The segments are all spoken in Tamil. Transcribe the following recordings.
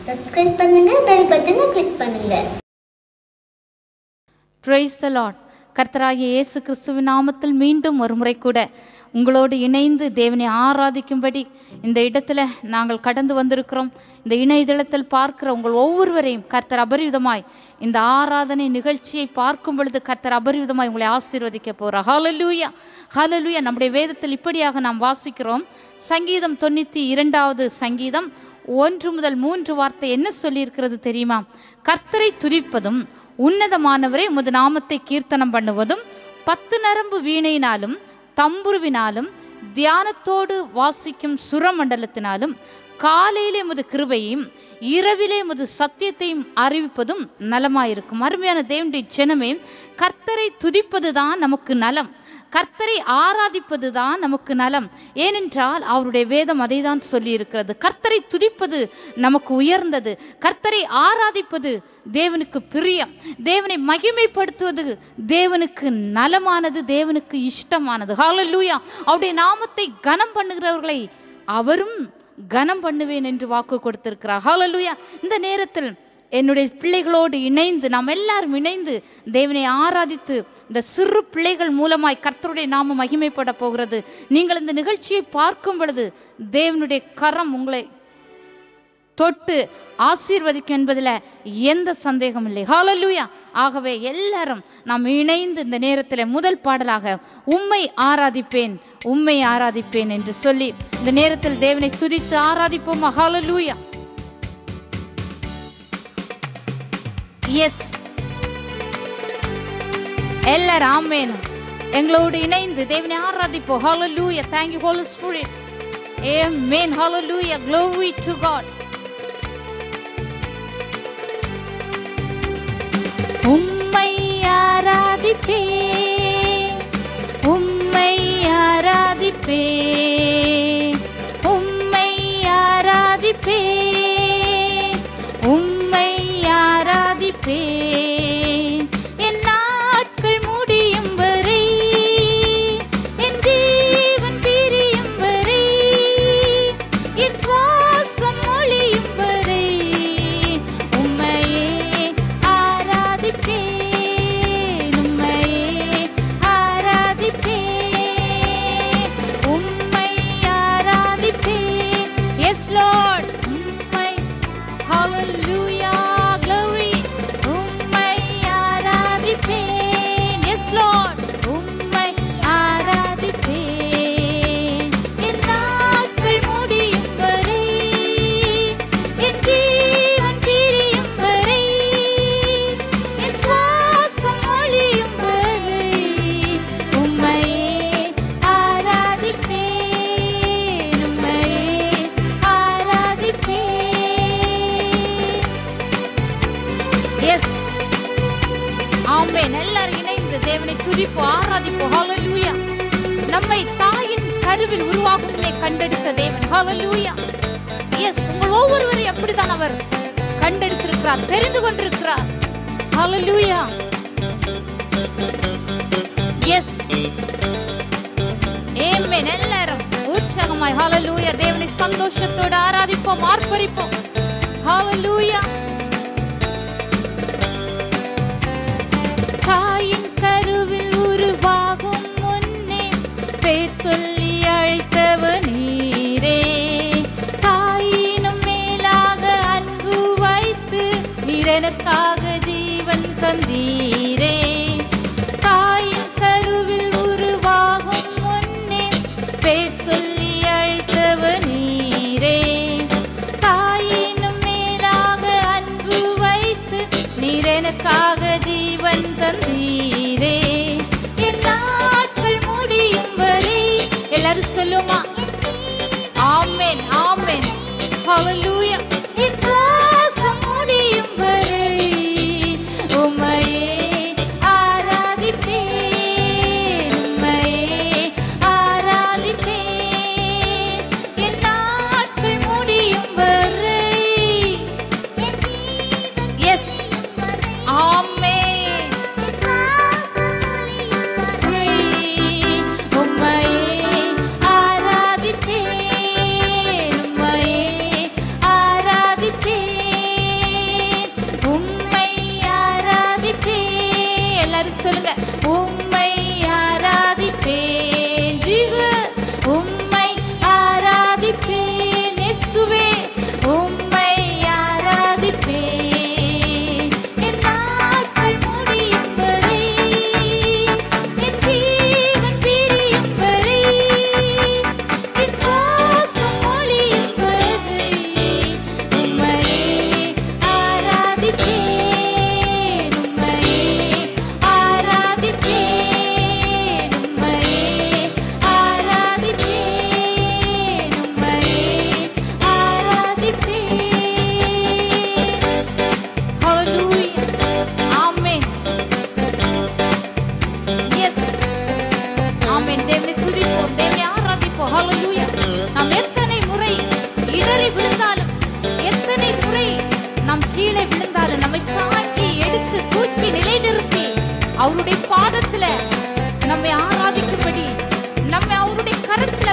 சப்ஸ்கிரைப் பண்ணுங்க பெல் பட்டனை கிளிக் பண்ணுங்க பிரைஸ் த லார்ட் கர்த்தராகிய இயேசு கிறிஸ்துவின் நாமத்தில் மீண்டும் ஒரு முறை கூட உங்களோடு இணைந்து தேவனை ஆராதிக்கும்படி இந்த இடத்துல நாங்கள் கடந்து வந்திருக்கிறோம் இந்த இணையதளத்தில் பார்க்கிற உங்கள் ஒவ்வொருவரையும் கர்த்தர் அபரிவிதமாய் இந்த ஆராதனை நிகழ்ச்சியை பார்க்கும் பொழுது கர்த்தர் அபரிவிதமாய் உங்களை ஆசீர்வதிக்க போகிறார் ஹalleluya ஹalleluya நம்முடைய வேதத்தில் இப்படியாக நாம் வாசிக்கிறோம் சங்கீதம் தொண்ணூற்றி இரண்டாவது சங்கீதம் ஒன்று முதல் மூன்று வார்த்தை என்ன சொல்லியிருக்கிறது தெரியுமா கர்த்தரை துதிப்பதும் உன்னதமானவரே உமது நாமத்தை கீர்த்தனம் பண்ணுவதும் பத்து நரம்பு வீணையினாலும் தம்புருவினாலும் தியானத்தோடு வாசிக்கும் சுரமண்டலத்தினாலும் காலையிலே முது கிருபையும் இரவிலே முது சத்தியத்தையும் அறிவிப்பதும் நலமாயிருக்கும் அருமையான தேவனுடைய ஜனமே கர்த்தரை துதிப்பது தான் நமக்கு நலம் கர்த்தரை ஆராதிப்பது தான் நமக்கு நலம் ஏனென்றால் அவருடைய வேதம் அதை தான் சொல்லியிருக்கிறது கர்த்தரை துதிப்பது நமக்கு உயர்ந்தது கர்த்தரை ஆராதிப்பது தேவனுக்கு பிரியம் தேவனை மகிமைப்படுத்துவது தேவனுக்கு நலமானது தேவனுக்கு இஷ்டமானது ஹalleluya அவருடைய நாமத்தை கனம் பண்ணுகிறவர்களை அவரும் கனம் பண்ணுவேன் என்று வாக்கு கொடுத்திருக்கிறார் ஹalleluya இந்த நேரத்தில் என்னுடைய பிள்ளைகளோடு இணைந்து நாம் எல்லாரும் இணைந்து தேவனை ஆராதித்து இந்த சிறு பிள்ளைகள் மூலமாய் கர்த்தருடைய நாம மகிமைப்பட போகிறது நீங்கள் இந்த நிகழ்ச்சியை பார்க்கும் பொழுது தேவனுடைய கரம் உங்களை தொட்டு ஆசீர்வதிக்கும் என்பதில் எந்த சந்தேகம் இல்லை ஹalleluya ஆகவே எல்லாரும் நாம் இணைந்து இந்த நேரத்தில் முதல் பாடலாக உம்மை ஆராதிப்பேன் உம்மை ஆராதிப்பேன் என்று சொல்லி இந்த நேரத்தில் தேவனை துதித்து ஆராதிப்போம் ஹalleluya எஸ் எல்லாரும் ஆமேன் எங்களோடு இணைந்து தேவனை ஆராதிப்போம் ஹalleluya thank you holy spirit amen hallelujah glory to god உம்மை ஆராதிப்பே உம்மை ஆராதிப்பே உம்மை ஆராதிப்பே உம்மை ஆராதிப்பே என் நாட்கள் முடியும் வரை என் ஜீவன் பிரியும் வரை என் சுவாசம் ஒளியும் வரை உம்மையே ஆராதிப்பேன் உம்மையே ஆராதிப்பேன் உம்மை ஆராதிப்பேன் எஸ் லார்ட் உம்மை ஹalleluya glory உம்மை ஆராதிப்பேன் எஸ் லார்ட் உம்மை ஆராதிப்பேன் என் நாட்கள் முடியும் வரை என் ஜீவன் பிரியும் வரை என் சுவாசம் ஒளியும் வரை உம்மையே ஆராதிப்பேன் உம்மையே ஆராதிப்பேன் எஸ் ஆமென் எல்லாரும் இணைந்து தேவனை துதிப்போம் ஆராதிப்போம் ஹalleluya நம்மை தாயின் கருவில் உருவாகும் முன்னே கண்டெடுத்த தேவன் ஹalleluya எஸ் உங்கள் ஒவ்வொருவரையும் அப்படித்தான் அவர் கண்டெடுத்திருக்கிறார் தெரிந்து கொண்டிருக்கிறார் ஹalleluya எஸ் ஆமென் எல்லாரும் உற்சாகமாய் ஹalleluya தேவனை சந்தோஷத்தோடு ஆராதிப்போம் ஆர்ப்பரிப்போம் ஹalleluya தாயின் கருவில் உருவாகும் முன்னே பேர் சொல்லி அழைத்தவர் நீரே தாயினும் மேலாக அன்பு வைத்து நீரெனக்காக ஜீவன் தந்தீரே தாயின் கருவில் உருவாகும் முன்னே பேர் சொல்லி அழைத்தவர் நீரே தாயினும் மேலாக அன்பு வைத்து நீர் எனக்காக ஜீவன் தந்தீரே என் நாட்கள் முடியும் வரை எல்லாரும் சொல்லுமா ஆமென் ஆமென் ஹalleluya என் சுவாசம் முடியும் வரை உம்மையே ஆராதிப்பேன் உம்மையே ஆராதிப்பேன் என் நாட்கள் முடியும் வரை எஸ் ஆமென் உம்மையே ஆராதிப்பேன் உம்மையே ஆராதிப்பேன்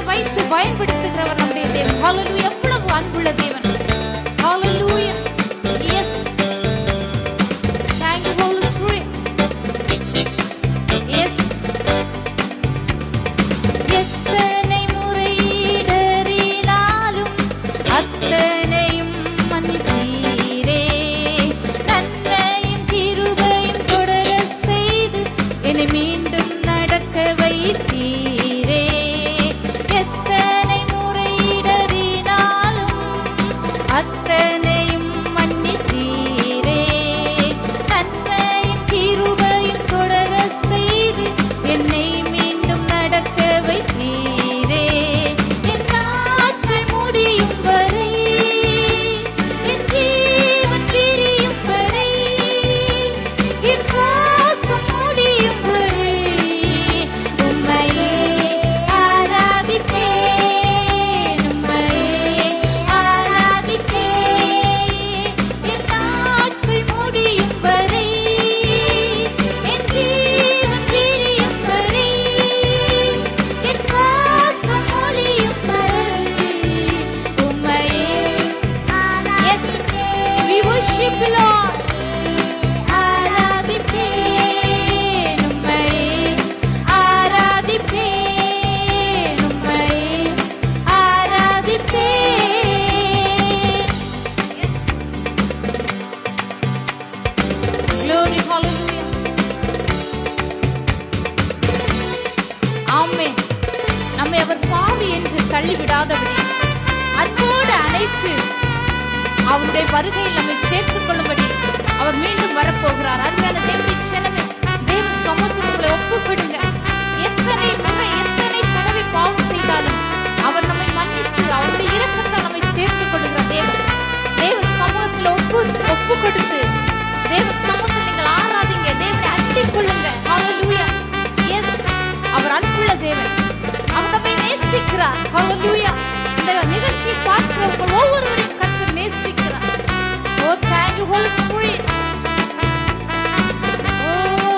வைத்து பயன்படுத்துகிறவர் நம்முடைய தேவன் ஹalleluya எவ்வளவு அன்புள்ள தேவன் ஹalleluya yes thank you holy spirit yes எத்தனை முறை இடறினாலும் அத்தனையும் மன்னித்தீரே நன்மையும் கிருபையும் தொடர செய்து என்னை மீண்டும் நடக்க வைத்தீரே எத்தனை முறை இடறினாலும் அத்தனையும் மன்னித்தீரே நன்மையும் கிருபையும் தொடர செய்து என்னை மீண்டும் நடக்க வைத்தீரே என் நாட்கள் முடியும் வரை என் ஜீவன் பிரியும் வரை என் சுவாசம் முடியும் வரை உம்மையே ஆராதிப்பேன் உம்மையே ஆராதிப்பேன் என் நாட்கள் முடியும் வரை என் ஜீவன் பிரியும் வரை என் சுவாசம் முடியும் வரை உம்மையே Yes, we worship you, Lord. ஆராதிப்பேன் உம்மையே, ஆராதிப்பேன் உம்மையே, ஆராதிப்பேன். Glory, hallelujah. ஆமென். நம்மை அவர் பாவி என்று தள்ளிவிடாதபடி அன்போடு அணைத்து அவருடைய வருகையில் நம்மை சேர்த்துக் கொள்ளும்படி அவர் மீண்டும் வரப்போகிறார் அருமையான தேவனுடைய ஜனமே தேவ சமூகத்தில் உங்களை ஒப்புக்கொடுங்க எத்தனை முறை எத்தனை தடவை பாவம் செய்தாலும் அவர் நம்மை மன்னித்து அவருடைய இரக்கத்தால் நம்மை சேர்த்துக் கொள்ளுகிற தேவன் தேவ சமூகத்தில் ஒப்பு ஒப்பு கொடுத்து தேவ சமூகத்தில் நீங்கள் ஆராதிங்க தேவனை அண்டிக் கொள்ளுங்க ஹalleluya எஸ் அவர் அன்புள்ள தேவன் அவர் நம்மை நேசிக்கிறார் ஹalleluya இந்த நிகழ்ச்சியை பார்க்கிறவர்கள் ஒவ்வொருவரையும் கர்த்தர் நேசிக்கிறார் ஓ thank you holy spirit ஓ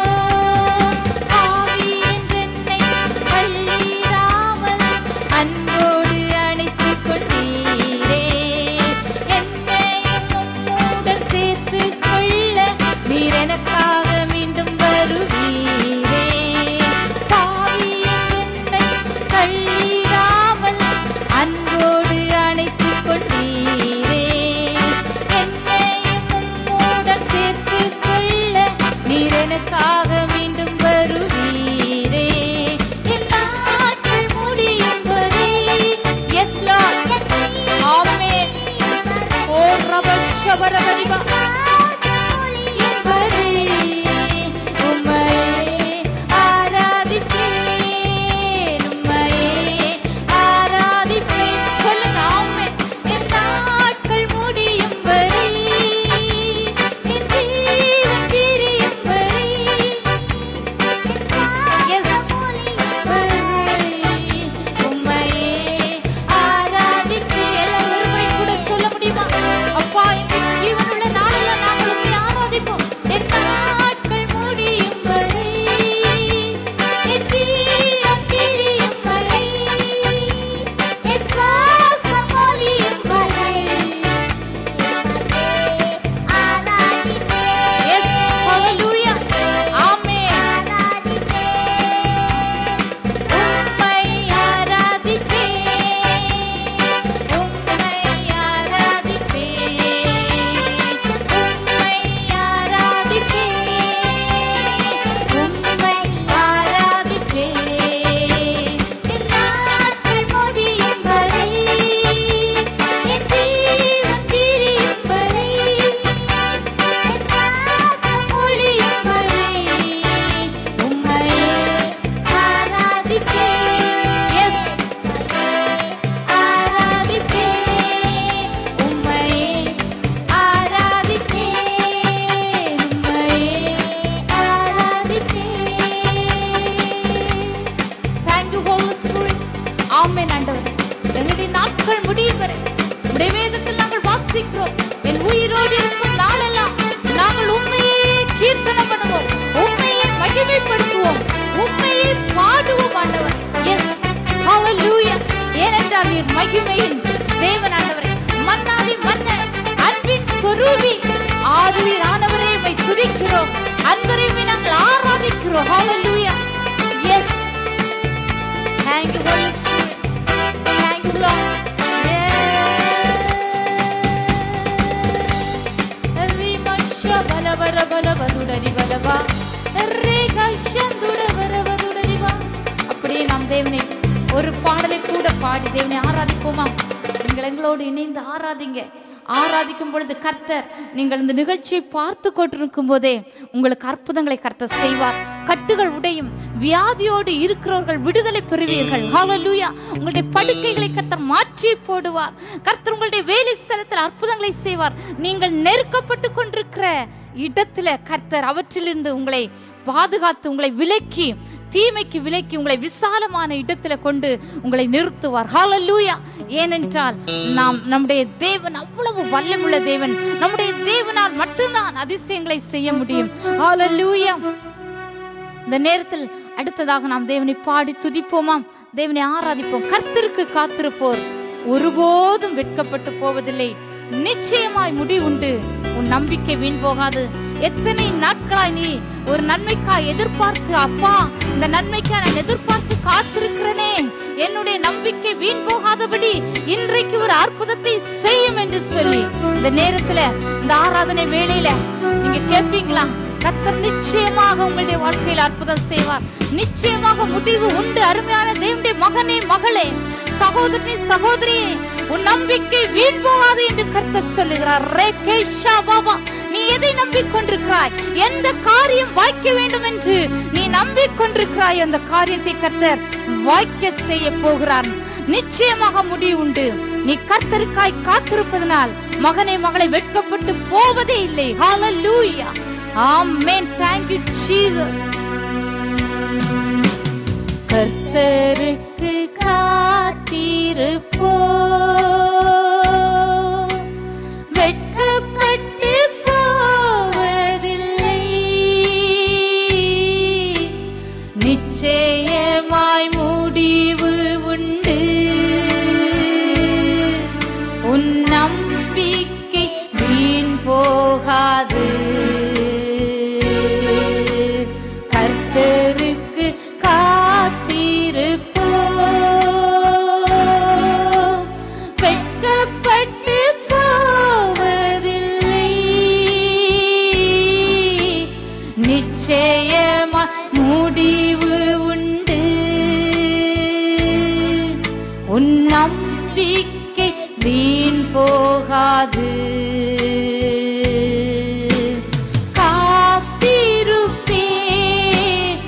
ஆவி என்றென்னை அள்ளிடாமல் அன்போடு அணைத்துக் கொண்டீரே என்னையும் உம்முடன் சேர்த்துக் கொள்ள நீர் எனக்காக மீண்டும் வருவீரே பாவி என்னை தள்ளிடாமல் அன்போடு அணைத்துக் கொண்டீரே என்னையும் உம்முடன் சேர்த்துக் கொள்ள நீர் எனக்காக மீண்டும் வருவீரே என் நாட்கள் முடியும் வரை எஸ் லார்ட் ஆமென் ஓ ரப ஷபரபரிபா வரை உம்மையே ஆராதிப்பேன் உம்மையே ஆராதிப்பேன் சொல்லுங்க ஆமென் என் நாட்கள் முடியும் வரை என் ஜீவன் பிரியும் வரை எஸ் வரை உம்மையே ஆராதிப்பேன் எல்லாம் ஒரு முறை கூட சொல்ல முடியுமா அப்பா எங்கள் ஜீவனுள்ள நாளெல்லாம் நாங்கள் உம்மை ஆராதிப்போம் என் நாட்கள் முடியும் வரை என் ஜீவன் பிரியும் வரை என் சுவாசம் ஒழியும் வரை எஸ் ஹalleluya ஆமென் உம்மை ஆராதிப்பேன் உம்மை ஆராதிப்பேன் உம்மை ஆராதிப்பேன் உம்மை ஆராதிப்பேன் என் நாட்கள் முடியும் வரை என் ஜீவன் பிரியும் வரை என் சுவாசம் ஒழியும் வரை உம்மையே ஆராதிப்பேன் எஸ் ஆராதிப்பேன் உம்மையே ஆராதிப்பேன் உம்மையே ஆராதிப்பேன் Thank you, Holy Spirit. ஆமென் ஆண்டவரே எங்களுடைய நாட்கள் முடியும் வரை உடைய வேதத்தில் நாங்கள் வாசிக்கிறோம் என் உயிரோடு இருக்கும் நாளெல்லாம் நாங்கள் உண்மையே கீர்த்தனம் பண்ணுவோம் உண்மையை மகிமைப்படுத்துவோம் உண்மையை பாடுவோம் ஆண்டவர் எஸ் ஹalleluya ஏனென்றால் நீர் மகிமையின் தேவன் ஆண்டவரே மன்னாதி மன்னர் அன்பின் சொரூபி ஆறுவீர் ஆனவரே உம்மை துதிக்கிறோம் அன்பரை உம்மை நாங்கள் ஆராதிக்கிறோம் ஹalleluya yes Thank you, Holy Spirit. Thank you, Lord. Yeah. Rimasha bala bara bala vadudari balava. ரேகாஷந்துட வரவதுடரிவா. அப்படியே நாம் தேவனை ஒரு பாடலை கூட பாடி தேவனை ஆராதிப்போமா நீங்கள் எங்களோடு இணைந்து ஆராதிங்க ஆராதிக்கும் பொழுது கர்த்தர் நீங்கள் இந்த நிகழ்ச்சியை பார்த்து கொண்டிருக்கும் போதே உங்களுக்கு அற்புதங்களை கர்த்தர் செய்வார் கட்டுகள் உடையும் வியாதியோடு இருக்கிறவர்கள் விடுதலை பெறுவீர்கள் ஹalleluya உங்களுடைய படுக்கைகளை கர்த்தர் மாற்றி போடுவார் கர்த்தர் உங்களுடைய வேலை ஸ்தலத்தில் அற்புதங்களை செய்வார் நீங்கள் நெருக்கப்பட்டு கொண்டிருக்கிற இடத்துல கர்த்தர் அவற்றிலிருந்து உங்களை பாதுகாத்து உங்களை விலக்கி தீமைக்கு விலக்கி உங்களை விசாலமான இடத்துல கொண்டு உங்களை நிறுத்துவார் ஹalleluya ஏனென்றால் நாம் நம்முடைய தேவன் அவ்வளவு வல்லமுள்ள தேவன் நம்முடைய தேவனால் மட்டும்தான் அதிசயங்களை செய்ய முடியும் ஹalleluya இந்த நேரத்தில் அடுத்ததாக நாம் தேவனை பாடி துதிப்போமாம் தேவனை ஆராதிப்போம் கர்த்தருக்கு காத்திருப்போர் ஒருபோதும் வெட்கப்பட்டு போவதில்லை நிச்சயமாய் முடிவுண்டு உன் நம்பிக்கை வீண் போகாது எத்தனை நாட்களாய் நீ ஒரு நன்மைக்காய் எதிர்பார்த்து அப்பா இந்த நன்மைக்காய் நான் எதிர்பார்த்து காத்திருக்கிறேனே என்னுடைய நம்பிக்கை வீண் போகாதபடி இன்றைக்கு ஒரு அற்புதத்தை செய்யும் என்று சொல்லி இந்த நேரத்துல இந்த ஆராதனை வேளையில நீங்க கேட்பீங்களா கர்த்தர் நிச்சயமாக உங்களுடைய வாழ்க்கையில் அற்புதம் செய்வார் நிச்சயமாக முடிவு உண்டு அருமையான தேவனுடைய மகனே மகளே சகோதரனே சகோதரியே உன் நம்பிக்கை வீண் போகாது என்று கர்த்தர் சொல்லுகிறார் ரேகேஷா பாபா நீ எதை நம்பிக்கொண்டிருக்கிறாய் எந்த காரியம் வாய்க்க வேண்டும் என்று நீ நம்பிக்கொண்டிருக்கிறாய் அந்த காரியத்தை கர்த்தர் வாய்க்க செய்ய போகிறார் நிச்சயமாக முடிவு உண்டு நீ கர்த்தருக்காய் காத்திருப்பதனால் மகனே மகளை வெட்கப்பட்டு போவதே இல்லை ஹalleluya ஆமென் thank you jesus கர்த்தருக்கு காத்திருப்போ வெட்கப்பட்டு போவதில்லை நிச்சயமாய் முடிவு உண்டு உன் நம்பிக்கை வீண் போகாது கர்த்தருக்கு காத்திருப்போ வெட்கப்பட்டு போவதில்லை நிச்சயமா முடிவு உண்டு உன் நம்பிக்கை வீண் போகாது காத்திருப்பேன்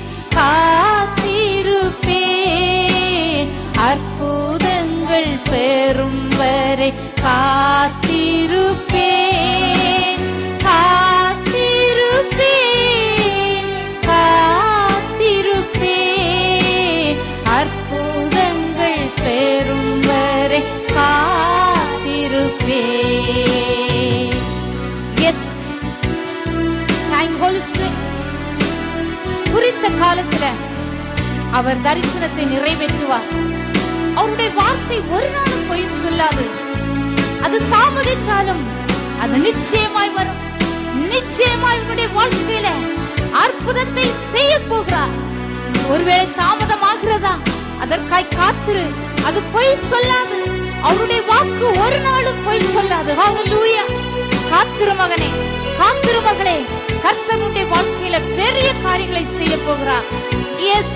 காத்திருப்பேன் அற்புதங்கள் பெறும் வரை காத்திருப்பேன் காத்திருப்பேன் காத்திருப்பேன் அற்புதங்கள் பெறும் வரை காத்திருப்பேன் எஸ் தேங்க் ஹோலி ஸ்பிரிட் குறித்த காலத்துல அவர் தரிசனத்தை நிறைவேற்றுவார் அவருடைய வார்த்தை ஒரு நாளும் பொய் சொல்லாது அது தாமதித்தாலும் அது நிச்சயமாய் வரும் நிச்சயமாய் உன்னுடைய வாழ்க்கையில அற்புதத்தை செய்ய போகிறார் ஒருவேளை தாமதமாகிறதா அதற்காய் காத்திரு அது பொய் சொல்லாது அவருடைய வாக்கு ஒரு நாளும் பொய் சொல்லாது ஹalleluya காத்திரு மகனே காத்திரு மகளே கர்த்தனுடைய வாழ்க்கையில பெரிய காரியங்களை செய்ய போகிறார் எஸ்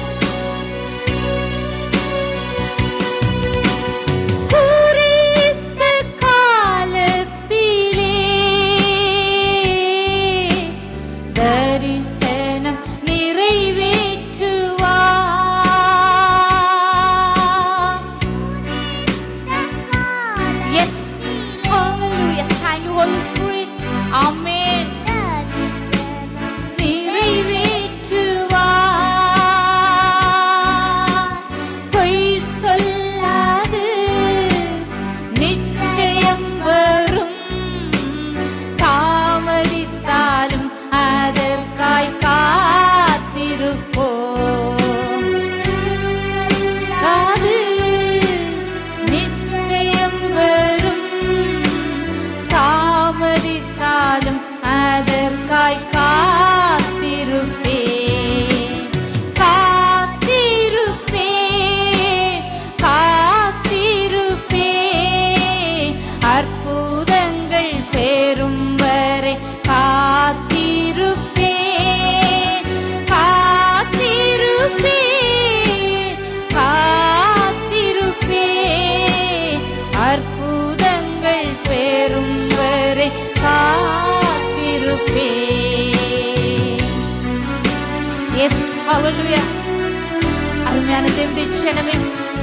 குறித்த காலத்திலே தரிசனம் நிறைவேற்றுவார் எஸ் ஹalleluya thank you holy spirit amen நிறைவேற்றுவார் Hallelujah. அருமையான தேவனுடைய ஜனமே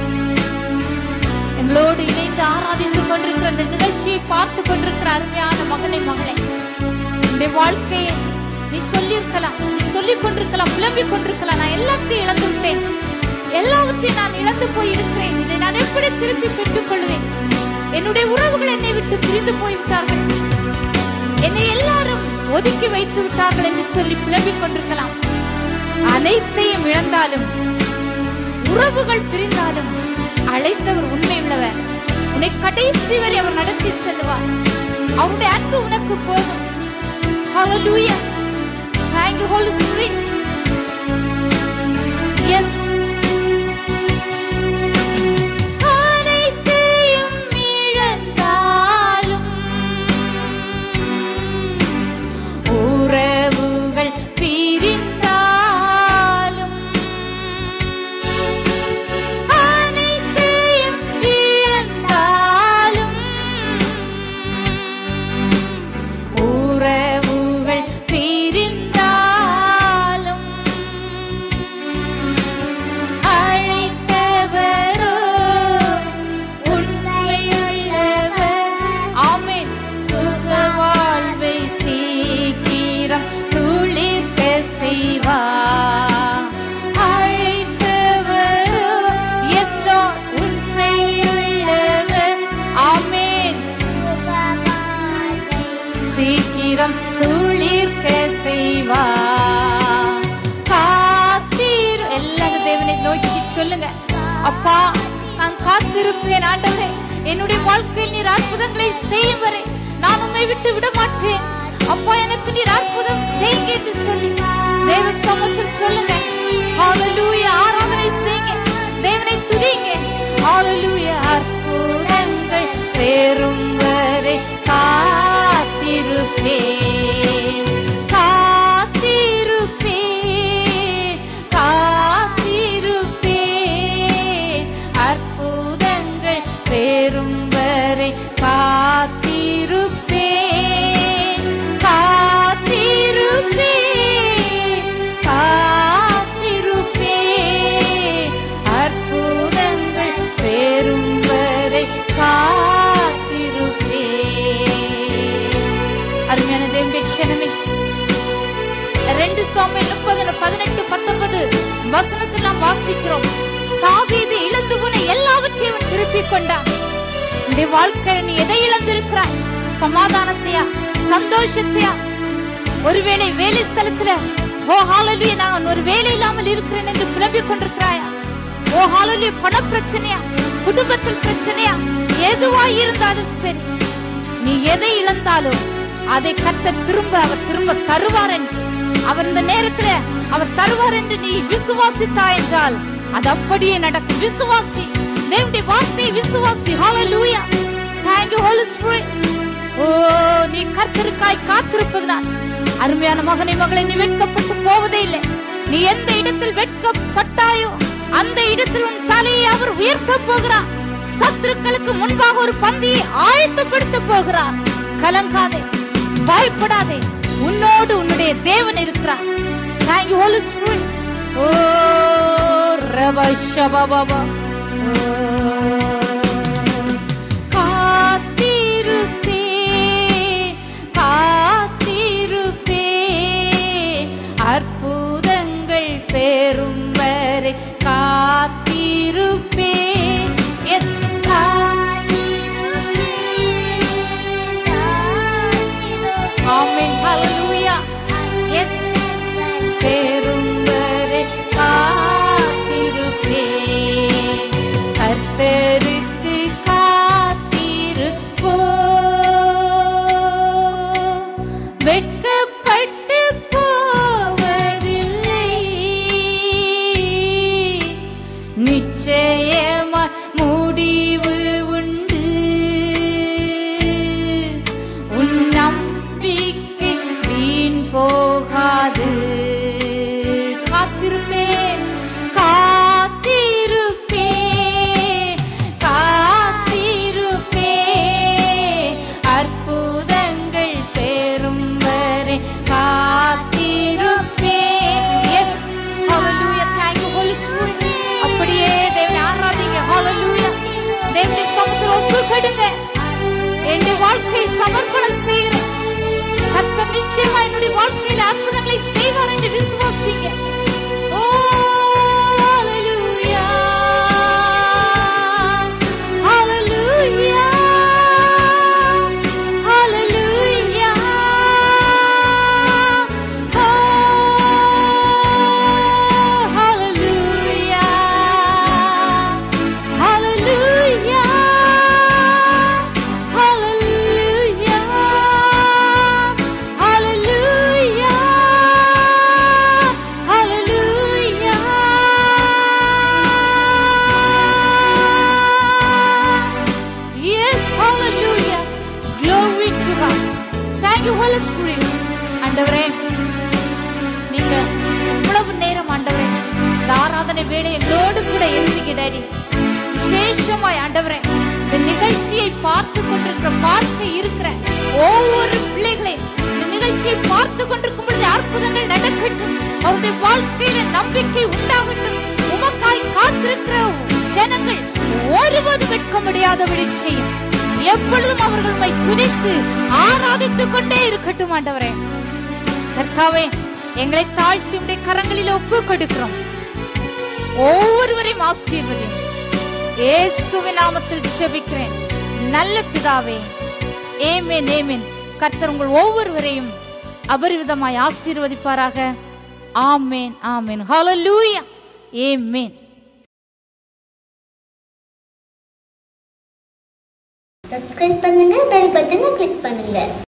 எங்களோடு இணைந்து ஆராதித்துக் கொண்டிருக்கிற இந்த நிகழ்ச்சியை பார்த்து கொண்டிருக்கிற அருமையான மகனை மகளே உன்னுடைய வாழ்க்கையை நீ சொல்லியிருக்கலாம் நீ சொல்லிக் கொண்டிருக்கலாம் புலம்பிக் கொண்டிருக்கலாம் நான் எல்லாத்தையும் இழந்து விட்டேன் எல்லாவற்றையும் நான் இழந்து போயிருக்கிறேன் இதை நான் எப்படி திருப்பி பெற்றுக் கொள்வேன் என்னுடைய உறவுகள் என்னை விட்டு பிரிந்து போய்விட்டார்கள் என்னை எல்லாரும் ஒதுக்கி வைத்து விட்டார்கள் என்று சொல்லி புலம்பிக் கொண்டிருக்கலாம் அனைத்தையும் இழந்தாலும் உறவுகள் பிரிந்தாலும் அழைத்தவர் உண்மை உள்ளவர் உன்னை கடைசி வரை அவர் நடத்தி செல்வார் அவருடைய அன்பு உனக்கு போதும் Hallelujah. Thank you, Holy Spirit. Yes. அனைத்தையும் இழந்தாலும் உறவுகள் பிரிந்தாலும் அனைத்தையும் இழந்தாலும் உறவுகள் பிரிந்தாலும் அழைத்தவரோ உண்மையுள்ளவர் ஆமென் சுக வாழ்வை சீக்கிரம் துளிர்க்க செய்வார் அழைத்தவரோ எஸ் லார்ட் உண்மையுள்ளவர் ஆமென் சீக்கிரம் துளிர்க்க செய்வா காத்தீர் எல்லாரும் தேவனை நோக்கி சொல்லுங்க அப்பா நான் காத்திருப்பேன் ஆண்டவரே என்னுடைய வாழ்க்கையில் நீர் அற்புதங்களை செய்யும் வரை நான் உம்மை விட்டு விட மாட்டேன் அப்பா எனக்கு நீர் அற்புதம் செய்யுங்க என்று சொல்லி தேவ சமத்தில் சொல்லுங்க ஹalleluya ஆராதனை செய்யுங்க தேவனை துதிங்க ஹalleluya அற்புதங்கள் பெறும் வரை காத்திருப்பேன் காத்திருப்பேன் காத்திருப்பேன் அற்புதங்கள் பெறும் வரை காத்திருப்பேன் காத்திருப்பேன் காத்திருப்பேன் அற்புதங்கள் பெறும் வரை காத்திருப்பேன் அருமையான தேவனுடைய க்ஷணமே ரெண்டு சாமியில் முப்பது பதினெட்டு பத்தொன்பது வசனத்தில் நாம் வாசிக்கிறோம் தாவீது இழந்து போன எல்லாவற்றையும் அவன் திருப்பிக் கொண்டான் உன்னுடைய வாழ்க்கையில நீ எதை இழந்திருக்கிறாய் சமாதானத்தையா சந்தோஷத்தையா ஒருவேளை வேலை ஸ்தலத்துல ஓ ஹாலலுயா நான் ஒரு வேலை இல்லாமல் இருக்கிறேன் என்று புலம்பிக் கொண்டிருக்கிறாயா ஓ ஹாலலுயா பண பிரச்சனையா குடும்பத்தில் பிரச்சனையா எதுவாய் இருந்தாலும் சரி நீ எதை இழந்தாலும் அதை கத்த திரும்ப அவர் திரும்ப தருவார் என்று அவர் இந்த நேரத்துல அவர் தருவார் என்று நீ விசுவாசித்தா என்றால் அது அப்படியே நடக்கும் விசுவாசி தேவனுடைய வார்த்தை விசுவாசி ஹalleluya thank you holy spirit ஓ நீ கர்த்தருக்காய் காத்திருப்பதனால் அருமையான மகனை மகளை நீ வெட்கப்பட்டு போவதே இல்லை நீ எந்த இடத்தில் வெட்கப்பட்டாயோ அந்த இடத்தில் உன் தலையை அவர் உயர்த்த போகிறார் சத்துருக்களுக்கு முன்பாக ஒரு பந்தியை ஆயத்தப்படுத்த போகிறார் கலங்காதே பயப்படாதே உன்னோடு உன்னுடைய தேவன் இருக்கிறார் Thank you, Holy Spirit. ஓ ரபா ஷபாபாபா. ஓ, காத்திருப்பேன், காத்திருப்பேன். அற்புதங்கள் பெறும் வரை காத்திருப்பேன் எஸ் ஆமென் ஹalleluya எஸ் பெறும் வரை காத்திருப்பேன் கர்த்தருக்கு காத்திருப்போ வெட்கப்பட்டு போவதில்லை நிச்சயமா முடிவு உண்டு உன் நம்பிக்கை வீண் போகாது காத்திருப்பேன் காத்திருப்பேன் கா வாழ்க்கையை சமர்ப்பணம் செய்கிறேன் கர்த்தர் நிச்சயமா என்னுடைய வாழ்க்கையில அற்புதங்களை செய்வார் என்று விசுவாசிங்க ஓ ஹalleluya ஹalleluya ஹalleluya ஓ ஹalleluya ஹalleluya ஹalleluya ஹalleluya ஹalleluya Yes, hallelujah. Glory to God. Thank you, Holy Spirit. ஆண்டவரே நீங்க இவ்வளவு நேரம் ஆண்டவரே இந்த ஆராதனை வேலை எங்களோடு கூட இருந்தீங்க டாடி விசேஷமாய் ஆண்டவரே இந்த நிகழ்ச்சியை பார்த்து கொண்டிருக்கிற பார்க்க இருக்கிற ஒவ்வொரு பிள்ளைகளையும் இந்த நிகழ்ச்சியை பார்த்து கொண்டிருக்கும் பொழுது அற்புதங்கள் நடக்கட்டும் அவருடைய வாழ்க்கையில நம்பிக்கை உண்டாகட்டும் உமக்காய் காத்திருக்கிற ஜனங்கள் ஒருவரும் வெட்க முடியாதபடி செய்யும் எப்பொழுதும் அவர்கள் உம்மை துதித்து ஆராதித்துக் கொண்டே இருக்கட்டும் ஆண்டவரே கர்த்தாவே எங்களை தாழ்த்தி உடைய கரங்களில் ஒப்பு கொடுக்கிறோம் ஒவ்வொருவரையும் ஆசீர்வதியும் இயேசுவின் நாமத்தில் ஜெபிக்கிறேன் நல்ல பிதாவே ஏமேன் ஏமேன் கர்த்தர் உங்கள் ஒவ்வொருவரையும் அபரிவிதமாய் ஆசீர்வதிப்பாராக ஆமேன் ஆமேன் ஹalleluya ஏமேன் சப்ஸ்கிரைப் பண்ணுங்க பெல் பட்டனை கிளிக் பண்ணுங்க